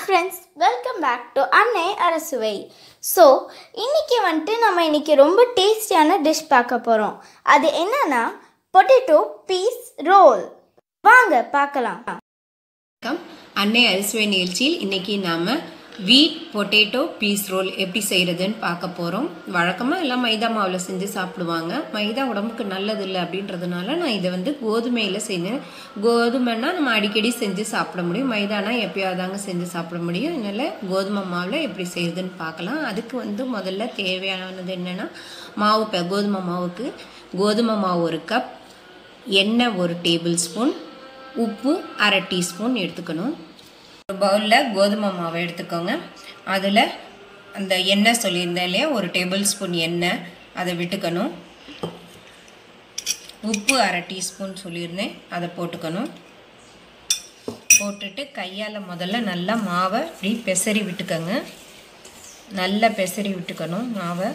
friends welcome back to அன்னை அரசுவை so இன்னைக்கு வந்துட்டு நம்ம இன்னைக்கு ரொம்ப டேஸ்டியான டிஷ் பார்க்க போகிறோம் அது என்னன்னா பொட்டேட்டோ பீஸ் ரோல் வாங்க பார்க்கலாம் வணக்கம் அன்னை அரிசுவை நிகழ்ச்சியில் இன்னைக்கு நாம் வீட் பொட்டேட்டோ பீஸ் ரோல் எப்படி செய்கிறதுன்னு பார்க்க போகிறோம் வழக்கமாக எல்லாம் மைதா மாவில் செஞ்சு சாப்பிடுவாங்க மைதா உடம்புக்கு நல்லது இல்லை அப்படின்றதுனால நான் இதை வந்து கோதுமையில் செஞ்சேன் கோதுமைன்னா நம்ம அடிக்கடி செஞ்சு சாப்பிட முடியும் மைதானா எப்பயாவதாங்க செஞ்சு சாப்பிட முடியும் அதனால் கோதுமை மாவில் எப்படி செய்யுதுன்னு பார்க்கலாம் அதுக்கு வந்து முதல்ல தேவையானது என்னென்னா மாவு இப்போ கோதுமை மாவுக்கு கோதுமை மாவு ஒரு கப் எண்ணெய் ஒரு டேபிள் ஸ்பூன் உப்பு அரை டீஸ்பூன் எடுத்துக்கணும் ஒரு பவுலில் கோதுமை மாவை எடுத்துக்கோங்க அதில் அந்த எண்ணெய் சொல்லியிருந்தேன் இல்லையா ஒரு டேபிள் ஸ்பூன் எண்ணெய் அதை விட்டுக்கணும் உப்பு அரை டீஸ்பூன் சொல்லியிருந்தேன் அதை போட்டுக்கணும் போட்டுட்டு கையால் முதல்ல நல்லா மாவை இப்படி பெசரி விட்டுக்கோங்க நல்லா பெசரி விட்டுக்கணும் மாவை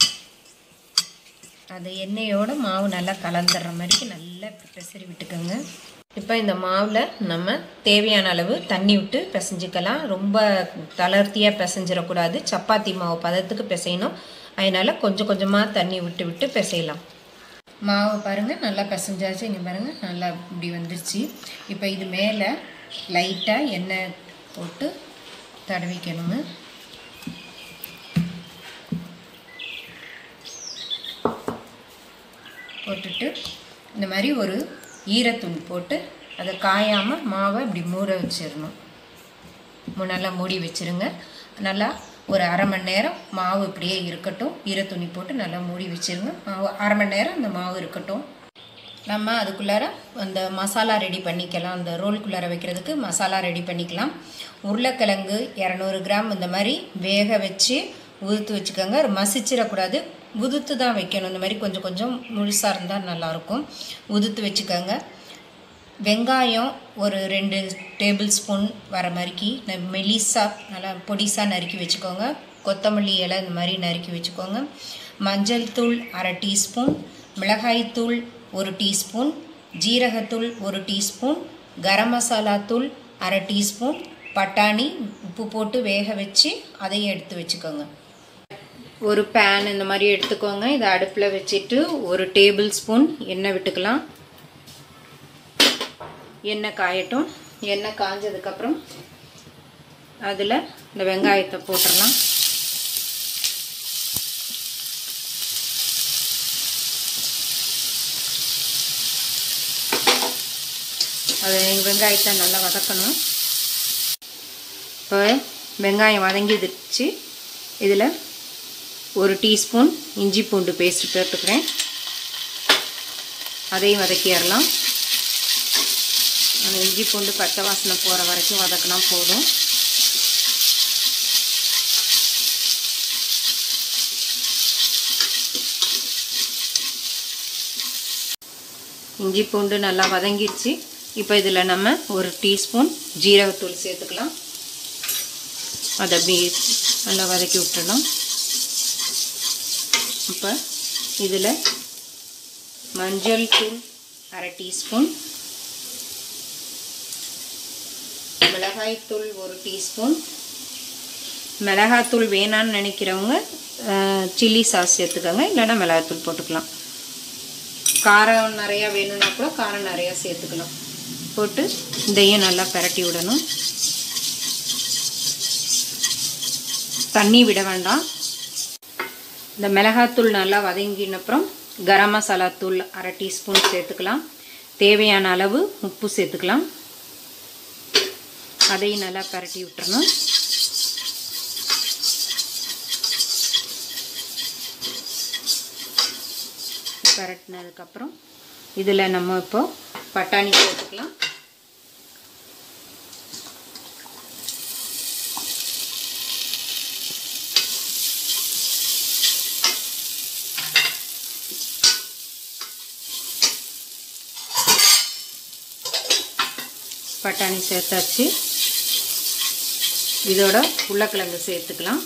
அது எண்ணெயோட மாவு நல்லா கலந்துடுற மாதிரி நல்லா பெசரி விட்டுக்கோங்க இப்போ இந்த மாவில் நம்ம தேவையான அளவு தண்ணி விட்டு பிசைஞ்சிக்கலாம் ரொம்ப தளர்த்தியாக பிசைஞ்சிடக்கூடாது சப்பாத்தி மாவு பதத்துக்கு பிசையணும் அதனால் கொஞ்சம் கொஞ்சமாக தண்ணி விட்டு விட்டு பிசையலாம் மாவு பாருங்கள் நல்லா பிசைஞ்சாச்சு இங்கே பாருங்கள் நல்லா இப்படி வந்துருச்சு இப்போ இது மேலே லைட்டாக எண்ணெய் போட்டு தடவிக்கணுங்க போட்டுட்டு இந்த மாதிரி ஒரு ஈரத்துணி போட்டு அதை காயாமல் மாவை இப்படி மூட வச்சிடணும் மு- நல்லா மூடி வச்சிருங்க நல்லா ஒரு அரை மணி நேரம் மாவு இப்படியே இருக்கட்டும் ஈரத்துணி போட்டு நல்லா மூடி வச்சிருங்க மாவு அரை மணி நேரம் அந்த மாவு இருக்கட்டும் நம்ம அதுக்குள்ளார அந்த மசாலா ரெடி பண்ணிக்கலாம் அந்த ரோலுக்குள்ளார வைக்கிறதுக்கு மசாலா ரெடி பண்ணிக்கலாம் உருளைக்கிழங்கு இரநூறு கிராம் இந்த மாதிரி வேக வச்சு உதுத்து வச்சுக்கோங்க மசிச்சிடக்கூடாது உதுத்து தான் வைக்கணும் இந்த மாதிரி கொஞ்சம் கொஞ்சம் முழுசாக இருந்தால் நல்லாயிருக்கும் உதுத்து வச்சுக்கோங்க வெங்காயம் ஒரு ரெண்டு டேபிள் ஸ்பூன் வர மாதிரிக்கி ந- மெலிசா நல்லா பொடிசாக நறுக்கி வச்சுக்கோங்க கொத்தமல்லி இலை இந்த மாதிரி நறுக்கி வச்சுக்கோங்க மஞ்சள் தூள் அரை டீஸ்பூன் மிளகாய்த்தூள் ஒரு டீஸ்பூன் ஜீரகத்தூள் ஒரு டீஸ்பூன் கரம் மசாலா தூள் அரை டீஸ்பூன் பட்டாணி உப்பு போட்டு வேக வச்சு அதையும் எடுத்து வச்சுக்கோங்க ஒரு பேன் இந்த மாதிரி எடுத்துக்கோங்க இதை அடுப்பில் வச்சுட்டு ஒரு டேபிள் ஸ்பூன் எண்ணெய் விட்டுக்கலாம் எண்ணெய் காயட்டும் எண்ணெய் காஞ்சதுக்கப்புறம் அதில் இந்த வெங்காயத்தை போட்டுடலாம் அது வெங்காயத்தை நல்லா வதக்கணும் இப்போ வெங்காயம் வதங்கிடுச்சு இதில் ஒரு டீஸ்பூன் இஞ்சி பூண்டு பேஸ்ட் போட்டுக்கிறேன் அதையும் வதக்கிடலாம் அந்த இஞ்சி பூண்டு பச்சை வாசனை போகிற வரைக்கும் வதக்கினா போதும் இஞ்சி பூண்டு நல்லா வதங்கிடுச்சு இப்போ இதில் நம்ம ஒரு டீஸ்பூன் ஜீரகத்தூள் சேர்த்துக்கலாம் அதை அப்படியே நல்லா வதக்கி விட்டுடலாம் இப்போ இதில் மஞ்சள் தூள் அரை டீஸ்பூன் மிளகாய்த்தூள் ஒரு டீஸ்பூன் மிளகாத்தூள் வேணான்னு நினைக்கிறவங்க சில்லி சாஸ் சேர்த்துக்கோங்க இல்லைன்னா மிளகாத்தூள் போட்டுக்கலாம் காரம் நிறையா வேணும்னா கூட காரம் நிறையா சேர்த்துக்கலாம் போட்டு இதையும் நல்லா பிரட்டி விடணும் தண்ணி விட வேண்டாம் இந்த மிளகாத்தூள் நல்லா வதங்கின அப்புறம் கரம் மசாலா தூள் அரை டீஸ்பூன் சேர்த்துக்கலாம் தேவையான அளவு உப்பு சேர்த்துக்கலாம் அதையும் நல்லா பரட்டி விட்டுறணும் பரட்டினதுக்கப்புறம் இதில் நம்ம இப்போ பட்டாணி சேர்த்துக்கலாம் பட்டாணி சேர்த்தாச்சு இதோட உருளைக்கிழங்கு சேர்த்துக்கலாம்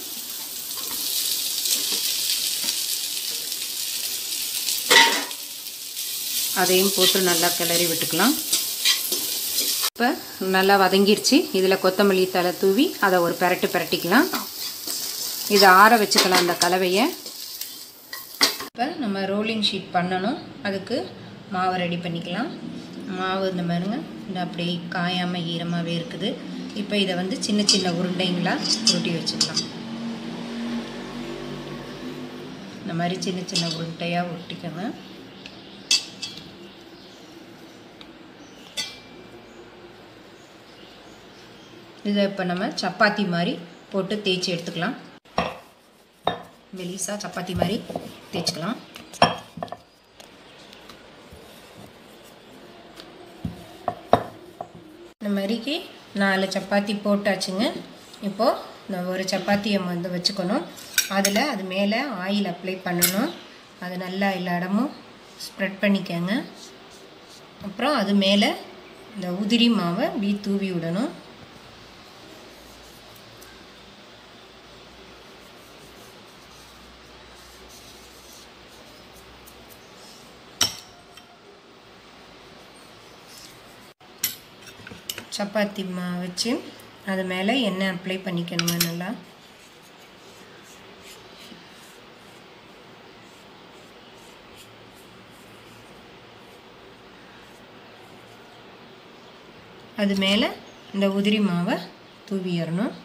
அதையும் போட்டு நல்லா கிளறி விட்டுக்கலாம் இப்போ நல்லா வதங்கிடுச்சு இதில் கொத்தமல்லி தலை தூவி அதை ஒரு பெரட்டு பெரட்டிக்கலாம் இதை ஆற வச்சுக்கலாம் அந்த கலவையை இப்போ நம்ம ரோலிங் ஷீட் பண்ணணும் அதுக்கு மாவை ரெடி பண்ணிக்கலாம் மாவு இந்த மாதிரிங்க இந்த அப்படியே காயாமல் ஈரமாகவே இருக்குது இப்போ இதை வந்து சின்ன சின்ன உருண்டைங்களாக உருட்டி வச்சுக்கலாம் இந்த மாதிரி சின்ன சின்ன உருண்டையாக உருட்டிக்கோங்க இதை இப்போ நம்ம சப்பாத்தி மாதிரி போட்டு தேய்ச்சி எடுத்துக்கலாம் மெலிசா சப்பாத்தி மாதிரி தேய்ச்சிக்கலாம் இந்த மாதிரிக்கு நாலு சப்பாத்தி போட்டாச்சுங்க இப்போது இந்த ஒரு சப்பாத்தியை வந்து வச்சுக்கணும் அதில் அது மேலே ஆயில் அப்ளை பண்ணணும் அது நல்லா எல்லா இடமும் ஸ்ப்ரெட் பண்ணிக்கோங்க அப்புறம் அது மேலே இந்த உதிரி மாவை இப்படி தூவி விடணும் சப்பாத்தி மா வச்சு அது மேலே எண்ணெய் அப்ளை பண்ணிக்கணுங்க நல்லா அது மேலே இந்த உதிரி மாவை தூவிடணும்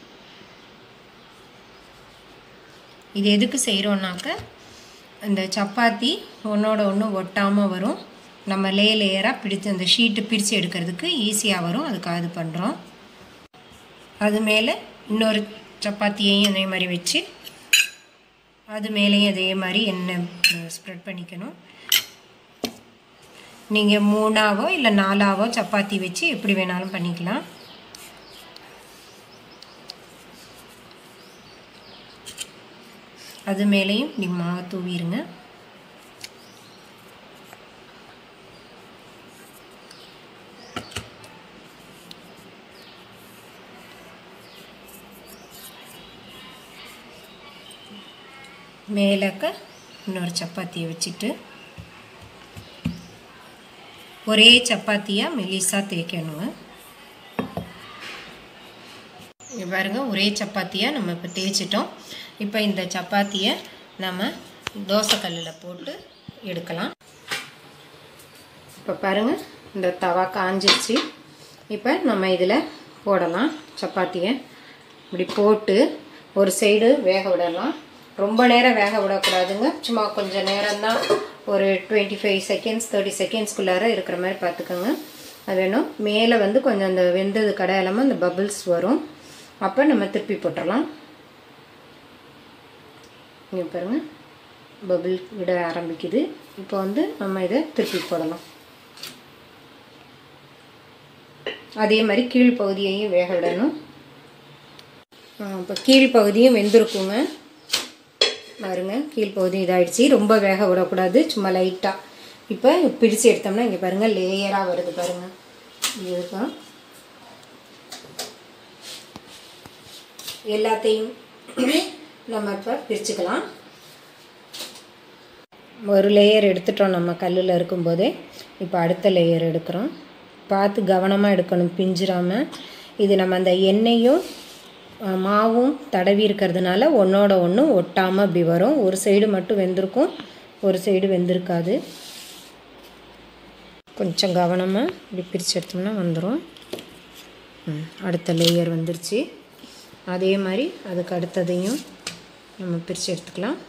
இது எதுக்கு செய்கிறோன்னாக்க இந்த சப்பாத்தி ஒன்றோட ஒன்று ஒட்டாமல் வரும் நம்ம லே லேயராக பிடித்து அந்த ஷீட்டு பிரித்து எடுக்கிறதுக்கு ஈஸியாக வரும் அதுக்காக இது பண்ணுறோம் அது மேலே இன்னொரு சப்பாத்தியையும் அதே மாதிரி வச்சு அது மேலேயும் அதே மாதிரி எண்ணெய் ஸ்ப்ரெட் பண்ணிக்கணும் நீங்கள் மூணாவோ இல்லை நாலாவோ சப்பாத்தி வச்சு எப்படி வேணாலும் பண்ணிக்கலாம் அது மேலேயும் இப்படி மாவு தூவிடுங்க மேலக்க இன்னொரு சப்பாத்தியை வச்சுட்டு ஒரே சப்பாத்தியாக மெலிசாக தேய்க்கணுங்க இங்க பாருங்க ஒரே சப்பாத்தியாக நம்ம இப்போ தேய்ச்சிட்டோம் இப்போ இந்த சப்பாத்தியை நம்ம தோசைக்கல்லில் போட்டு எடுக்கலாம் இப்போ பாருங்கள் இந்த தவா காஞ்சிருச்சு இப்போ நம்ம இதில் போடலாம் சப்பாத்தியை இப்படி போட்டு ஒரு சைடு வேக விடலாம் ரொம்ப நேரம் வேக விடக்கூடாதுங்க சும்மா கொஞ்சம் நேரம்தான் ஒரு டுவெண்ட்டி ஃபைவ் செகண்ட்ஸ் தேர்ட்டி செகண்ட்ஸ்குள்ளார இருக்கிற மாதிரி பார்த்துக்கோங்க அது வேணும் மேலே வந்து கொஞ்சம் அந்த வெந்தது கடையாலாமல் அந்த பபிள்ஸ் வரும் அப்போ நம்ம திருப்பி போட்டுடலாம் இங்கே பாருங்கள் பபிள் விட ஆரம்பிக்குது இப்போ வந்து நம்ம இதை திருப்பி போடலாம் அதே மாதிரி கீழ் பகுதியையும் வேக விடணும் இப்போ கீழ் பகுதியும் வெந்திருக்குங்க பாருங்க கீழ் பகுதி இதாகிடுச்சு ரொம்ப வேக விடக்கூடாது சும்மா லைட்டாக இப்போ பிடிச்சு எடுத்தோம்னா இங்கே பாருங்கள் லேயராக வருது பாருங்கள் இதுதான் எல்லாத்தையும் நம்ம இப்போ பிரிச்சுக்கலாம் ஒரு லேயர் எடுத்துட்டோம் நம்ம கல்லில் இருக்கும்போதே இப்போ அடுத்த லேயர் எடுக்கிறோம் பார்த்து கவனமாக எடுக்கணும் பிஞ்சிராமல் இது நம்ம அந்த எண்ணெயும் அஹ், மாவும் தடவி இருக்கிறதுனால ஒன்றோட ஒன்று ஒட்டாமல் அப்படி வரும் ஒரு சைடு மட்டும் வெந்திருக்கும் ஒரு சைடு வெந்திருக்காது கொஞ்சம் கவனமாக இப்படி பிரித்து எடுத்தோம்னா வந்துடும் ம், அடுத்த லேயர் வந்துருச்சு அதே மாதிரி அதுக்கு அடுத்ததையும் நம்ம பிரித்து எடுத்துக்கலாம்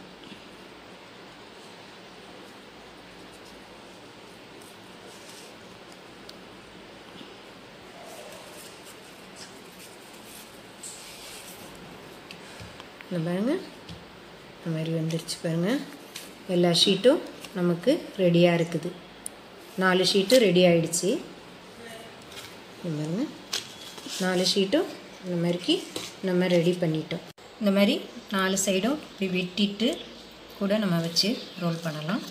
இந்த பாருங்க இந்த மாதிரி வந்துருச்சு பாருங்க எல்லா ஷீட்டும் நமக்கு ரெடியாக இருக்குது நாலு ஷீட்டும் ரெடி ஆயிடுச்சு இந்த பாருங்க நாலு ஷீட்டும் இந்த மாதிரிக்கு நம்ம ரெடி பண்ணிட்டோம் இந்த மாதிரி நாலு சைடும் இப்படி வெட்டிட்டு கூட நம்ம வச்சு ரோல் பண்ணலாம்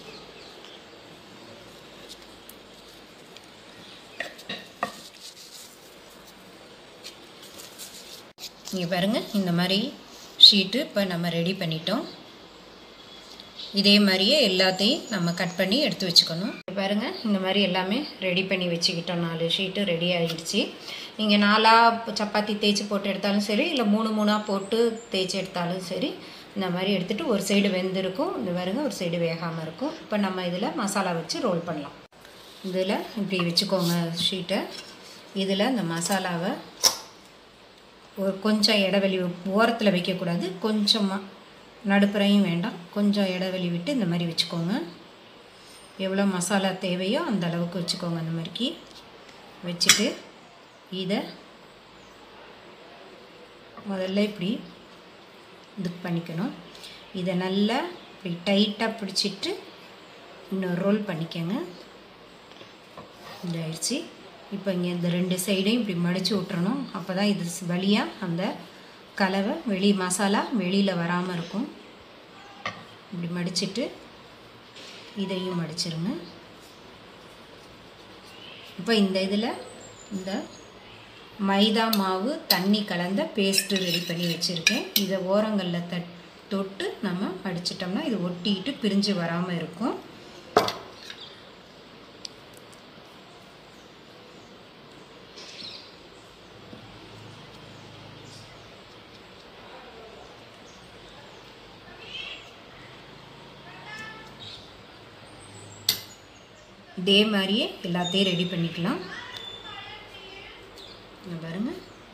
இங்கே பாருங்கள் இந்த மாதிரி ஷீட்டு இப்போ நம்ம ரெடி பண்ணிட்டோம் இதே மாதிரியே எல்லாத்தையும் நம்ம கட் பண்ணி எடுத்து வச்சுக்கணும் இப்ப பாருங்க இந்த மாதிரி எல்லாமே ரெடி பண்ணி வச்சுக்கிட்டோம் நாலு ஷீட்டு ரெடி ஆகிடுச்சு நீங்கள் நாலாக சப்பாத்தி தேய்ச்சி போட்டு எடுத்தாலும் சரி இல்லை மூணு மூணாக போட்டு தேய்ச்சி எடுத்தாலும் சரி இந்த மாதிரி எடுத்துகிட்டு ஒரு சைடு வெந்திருக்கும் இந்த பாருங்க ஒரு சைடு வேகாமல் இருக்கும் இப்போ நம்ம இதில் மசாலா வச்சு ரோல் பண்ணலாம் இதில் இப்படி வச்சுக்கோங்க ஷீட்டை இதில் இந்த மசாலாவை ஒரு கொஞ்சம் இடைவெளி ஓரத்தில் வைக்கக்கூடாது கொஞ்சமாக நடுப்புறையும் வேண்டாம் கொஞ்சம் இடைவெளி விட்டு இந்த மாதிரி வச்சுக்கோங்க எவ்வளோ மசாலா தேவையோ அந்த அளவுக்கு வச்சுக்கோங்க அந்த மாதிரிக்கு வச்சுட்டு இதை முதல்ல இப்படி இது பண்ணிக்கணும் இதை நல்லா இப்படி டைட்டாக பிடிச்சிட்டு இன்னும் ரோல் பண்ணிக்கோங்க இதாயிடுச்சு இப்போ இங்கே இந்த ரெண்டு சைடையும் இப்படி மடித்து விட்டுறணும் அப்போ தான் இது வழியாக அந்த கலவை வெளி மசாலா வெளியில் வராமல் இருக்கும் இப்படி மடிச்சிட்டு இதையும் மடிச்சிருங்க இப்போ இந்த இதில் இந்த மைதா மாவு தண்ணி கலந்த பேஸ்ட்டு ரெடி பண்ணி வச்சுருக்கேன் இதை ஓரங்களில் தட் தொட்டு நம்ம அடிச்சிட்டோம்னா இது ஒட்டிட்டு பிரிஞ்சு வராமல் இருக்கும் இதே மாதிரியே எல்லாத்தையும் ரெடி பண்ணிக்கலாம் இங்க பாருங்க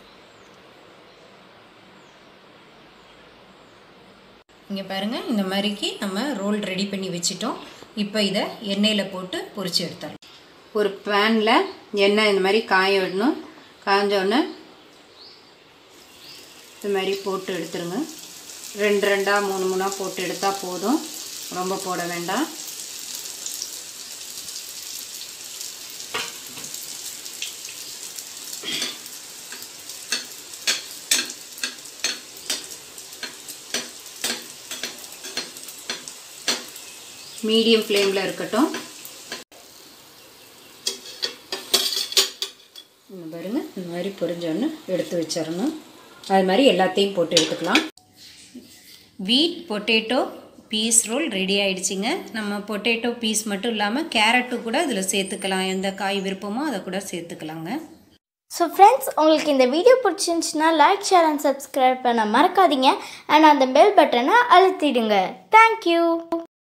இங்கே பாருங்கள் இந்த மாதிரிக்கு நம்ம ரோல் ரெடி பண்ணி வச்சிட்டோம் இப்போ இதை எண்ணெயில் போட்டு பொரிச்சு எடுத்துடலாம் ஒரு பேனில் எண்ணெய் இந்த மாதிரி காய விடணும் காஞ்சோடனே இது மாதிரி போட்டு எடுத்துருங்க ரெண்டு ரெண்டாக மூணு மூணாக போட்டு எடுத்தால் போதும் ரொம்ப போட வேண்டாம் மீடியம் ஃப்ளேமில் இருக்கட்டும் இந்த பாருங்க இந்த மாதிரி பொரிஞ்சோன்னு எடுத்து வச்சிடணும் அது மாதிரி எல்லாத்தையும் போட்டு எடுத்துக்கலாம் வீட் பொட்டேட்டோ பீஸ் ரோல் ரெடி ஆயிடுச்சுங்க நம்ம பொட்டேட்டோ பீஸ் மட்டும் இல்லாமல் கேரட்டு கூட இதில் சேர்த்துக்கலாம் எந்த காய் விருப்பமோ அதை கூட சேர்த்துக்கலாங்க ஸோ ஃப்ரெண்ட்ஸ் உங்களுக்கு இந்த வீடியோ பிடிச்சிருந்துச்சுன்னா லைக் ஷேர் அண்ட் சப்ஸ்கிரைப் பண்ண மறக்காதீங்க அண்ட் அந்த பெல் பட்டனை அழுத்திடுங்க தேங்க்யூ